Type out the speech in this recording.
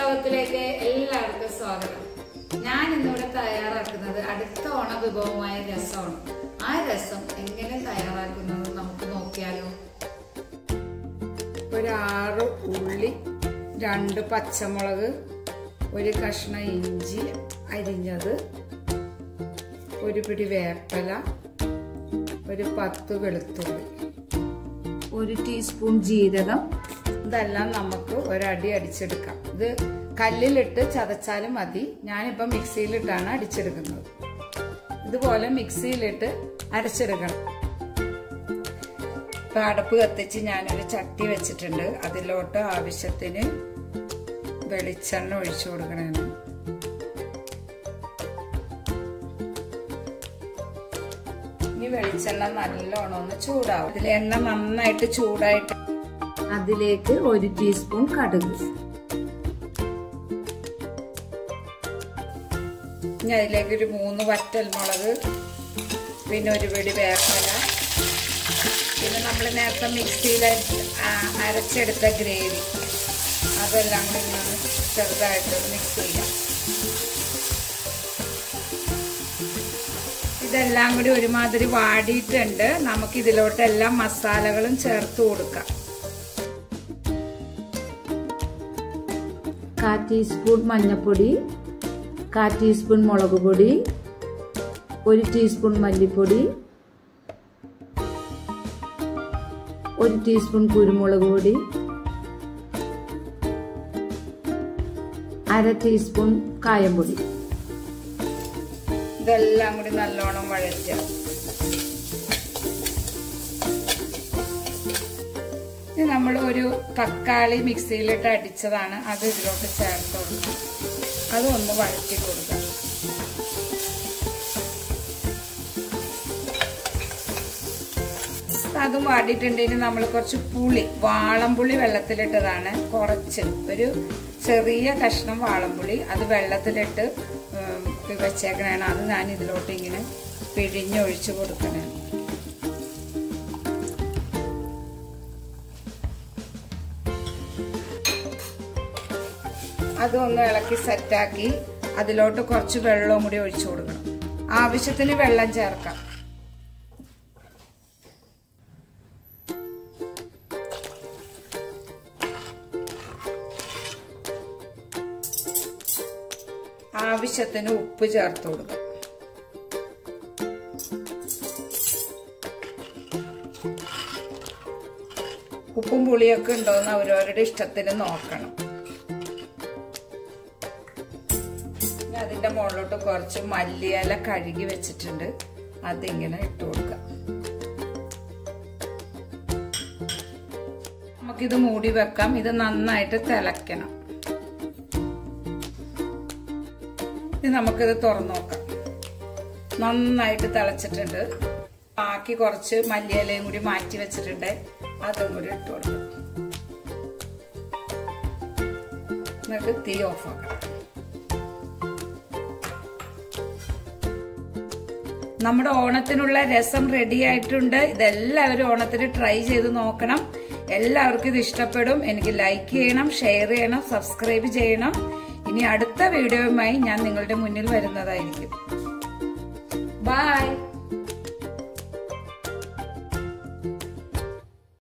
ലോകത്തിലേക്ക് എല്ലാവർക്കും സ്വാഗതം ഞാൻ ഇന്നിവിടെ തയ്യാറാക്കുന്നത് അടുത്ത ഓണ വിഭവമായ രസമാണ് ആ രസം എങ്ങനെ തയ്യാറാക്കുന്നത് നമുക്ക് നോക്കിയാലോ ഒരു ആറ് ഉള്ളി രണ്ട് പച്ചമുളക് ഒരു കഷ്ണം ഇഞ്ചി അരിഞ്ഞത് ഒരു പിടി വേപ്പല ഒരു പത്ത് വെളുത്തുള്ളി ഒരു ടീസ്പൂൺ ജീരകം ഇതെല്ലാം നമുക്ക് ഒരടി അടിച്ചെടുക്കാം ഇത് കല്ലിലിട്ട് ചതച്ചാലും മതി ഞാനിപ്പോൾ മിക്സിയിലിട്ടാണ് അടിച്ചെടുക്കുന്നത് ഇതുപോലെ മിക്സിയിലിട്ട് അരച്ചെടുക്കണം ഇപ്പൊ അടപ്പ് കത്തിച്ച് ഞാനൊരു ചട്ടി വെച്ചിട്ടുണ്ട് അതിലോട്ട് ആവശ്യത്തിന് വെളിച്ചെണ്ണ ഒഴിച്ചു കൊടുക്കണേന്ന് ഇനി വെളിച്ചെണ്ണ നല്ലോണം ഒന്ന് ചൂടാവും ഇതിൽ എണ്ണ നന്നായിട്ട് ചൂടായിട്ട് അതിലേക്ക് ഒരു ടീസ്പൂൺ കടുക് ഇനി അതിലേക്ക് ഒരു മൂന്ന് വറ്റൽ മുളക് പിന്നെ ഒരു പിടി വേപ്പല പിന്നെ നമ്മൾ നേരത്തെ മിക്സിയിൽ അരച്ചെടുത്ത ഗ്രേവി അതെല്ലാം കൂടി ഒന്ന് ചെറുതായിട്ട് മിക്സ് ചെയ്യാം ഇതെല്ലാം കൂടി ഒരുമാതിരി വാടിയിട്ടുണ്ട് നമുക്ക് ഇതിലോട്ട് എല്ലാ മസാലകളും ചേർത്ത് കൊടുക്കാം കാ ടീസ്പൂൺ മഞ്ഞൾപ്പൊടി കാ ടീസ്പൂൺ മുളക് പൊടി ഒരു ടീസ്പൂൺ മല്ലിപ്പൊടി ഒരു ടീസ്പൂൺ കുരുമുളക് പൊടി അര ടീസ്പൂൺ കായംപൊടി ഇതെല്ലാം കൂടി നല്ലോണം വഴറ്റുക ഇത് നമ്മൾ ഒരു തക്കാളി മിക്സിയിലിട്ട് അടിച്ചതാണ് അത് ഇതിലോട്ട് ചേർത്ത് കൊടുക്കുക അതൊന്ന് വഴറ്റി കൊടുക്കുക അതും വാടിയിട്ടുണ്ടെങ്കിൽ നമ്മൾ കുറച്ച് പുളി വാളംപുളി വെള്ളത്തിലിട്ടതാണ് കുറച്ച് ഒരു ചെറിയ കഷ്ണം വാളംപുളി അത് വെള്ളത്തിലിട്ട് വെച്ചേക്കണേണ് അത് ഞാൻ ഇതിലോട്ട് ഇങ്ങനെ പിഴിഞ്ഞൊഴിച്ചു കൊടുക്കണേ അതൊന്ന് ഇളക്കി സെറ്റാക്കി അതിലോട്ട് കുറച്ച് വെള്ളവും കൂടി ഒഴിച്ചു കൊടുക്കണം ആവശ്യത്തിന് വെള്ളം ചേർക്കാം ആവശ്യത്തിന് ഉപ്പ് ചേർത്ത് കൊടുക്കും ഉപ്പും പുളിയൊക്കെ ഉണ്ടോന്ന് അവരവരുടെ ഇഷ്ടത്തിന് നോക്കണം അതിന്റെ മുകളിലോട്ട് കുറച്ച് മല്ലിയില കഴുകി വെച്ചിട്ടുണ്ട് അതിങ്ങനെ ഇട്ട് കൊടുക്കാം നമുക്കിത് മൂടി വെക്കാം ഇത് നന്നായിട്ട് തിളയ്ക്കണം ഇനി നമുക്കിത് തുറന്നു നോക്കാം നന്നായിട്ട് തിളച്ചിട്ടുണ്ട് ബാക്കി കുറച്ച് മല്ലിയിലയും കൂടി മാറ്റി വെച്ചിട്ടുണ്ട് അതും കൂടി ഇട്ട് കൊടുക്കും എന്നിട്ട് തീ ഓഫാക്കാം നമ്മുടെ ഓണത്തിനുള്ള രസം റെഡി ആയിട്ടുണ്ട് ഇതെല്ലാവരും ഓണത്തിന് ട്രൈ ചെയ്ത് നോക്കണം എല്ലാവർക്കും ഇത് ഇഷ്ടപ്പെടും എനിക്ക് ലൈക്ക് ചെയ്യണം ഷെയർ ചെയ്യണം സബ്സ്ക്രൈബ് ചെയ്യണം ഇനി അടുത്ത വീഡിയോയുമായി ഞാൻ നിങ്ങളുടെ മുന്നിൽ വരുന്നതായിരിക്കും ബൈ